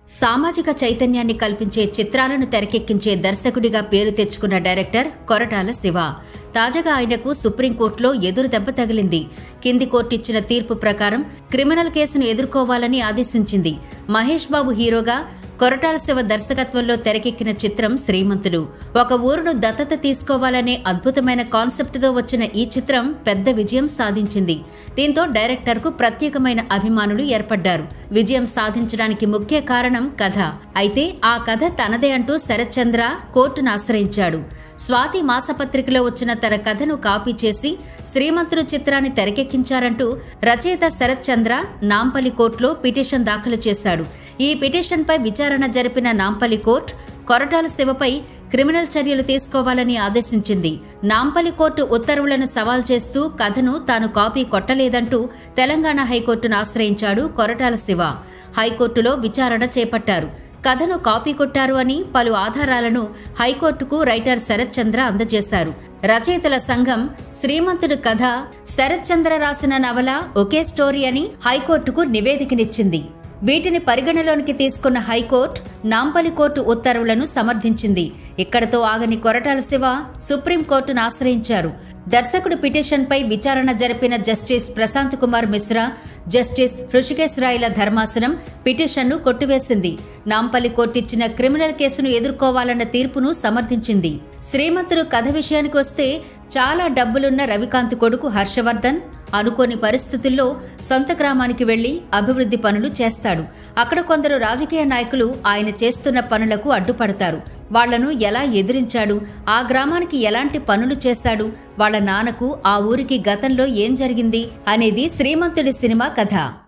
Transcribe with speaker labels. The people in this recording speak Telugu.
Speaker 1: సామాజిక చైతన్యాన్ని కల్పించే చిత్రాలను తెరకెక్కించే దర్శకుడిగా పేరు తెచ్చుకున్న డైరెక్టర్ కొరటాల శివ తాజాగా ఆయనకు సుప్రీంకోర్టులో ఎదురు దెబ్బ తగిలింది కింది కోర్టు ఇచ్చిన తీర్పు ప్రకారం క్రిమినల్ కేసును ఎదుర్కోవాలని ఆదేశించింది మహేష్ బాబు హీరోగా కొరటాల శివ దర్శకత్వంలో తెరకెక్కిన చిత్రం శ్రీమంతుడు ఒక ఊరును దత్తత తీసుకోవాలనే అద్భుతమైన కాన్సెప్ట్తో వచ్చిన ఈ చిత్రం పెద్ద విజయం సాధించింది దీంతో డైరెక్టర్కు ప్రత్యేకమైన అభిమానులు ఏర్పడ్డారు విజయం సాధించడానికి ముఖ్య కారణం కథ అయితే ఆ కథ తనదే అంటూ శరత్ చంద్ర కోర్టును ఆశ్రయించాడు స్వాతి మాసపత్రికలో వచ్చిన తన కథను కాపీ చేసి శ్రీమంతుడు చిత్రాన్ని తెరకెక్కించారంటూ రచయిత శరత్ చంద్ర నాంపల్లి కోర్టులో పిటిషన్ దాఖలు చేశాడు ఈ పిటిషన్పై విచారణ జరిపిన నాంపల్లి కోర్టు కొరటాల శివపై క్రిమినల్ చర్యలు తీసుకోవాలని ఆదేశించింది నాంపల్లి కోర్టు ఉత్తర్వులను సవాల్ చేస్తూ కథను తాను కాపీ కొట్టలేదంటూ తెలంగాణ హైకోర్టును ఆశ్రయించాడు కొరటాల శివ హైకోర్టులో విచారణ చేపట్టారు కథను కాపీ కొట్టారు అని పలు ఆధారాలను హైకోర్టుకు రైటర్ శరత్ చంద్ర అందజేశారు రచయితల సంఘం శ్రీమంతుడు కథ శరత్ చంద్ర రాసిన నవల ఒకే స్టోరీ అని హైకోర్టుకు నివేదికనిచ్చింది వీటిని పరిగణలోనికి తీసుకున్న హైకోర్టు నాంపల్లి కోర్టు ఉత్తర్వులను సమర్థించింది ఇక్కడతో ఆగని కొరటాల శివ సుప్రీంకోర్టును ఆశ్రయించారు దర్శకుడు పిటిషన్పై విచారణ జరిపిన జస్టిస్ ప్రశాంత్ కుమార్ మిశ్రా జస్టిస్ హృషికేశ్ రాయల ధర్మాసనం పిటిషన్ను కొట్టివేసింది నాంపల్లి కోర్టు ఇచ్చిన క్రిమినల్ కేసును ఎదుర్కోవాలన్న తీర్పును సమర్థించింది శ్రీమంతుడు కథ విషయానికి వస్తే చాలా డబ్బులున్న రవికాంత్ కొడుకు హర్షవర్ధన్ అనుకోని పరిస్థితుల్లో సొంత గ్రామానికి వెళ్లి అభివృద్ధి పనులు చేస్తాడు అక్కడ కొందరు రాజకీయ నాయకులు ఆయన చేస్తున్న పనులకు అడ్డుపడతారు వాళ్లను ఎలా ఎదిరించాడు ఆ గ్రామానికి ఎలాంటి పనులు చేశాడు వాళ్ల నాన్నకు ఆ ఊరికి గతంలో ఏం జరిగింది అనేది శ్రీమంతుడి సినిమా కథ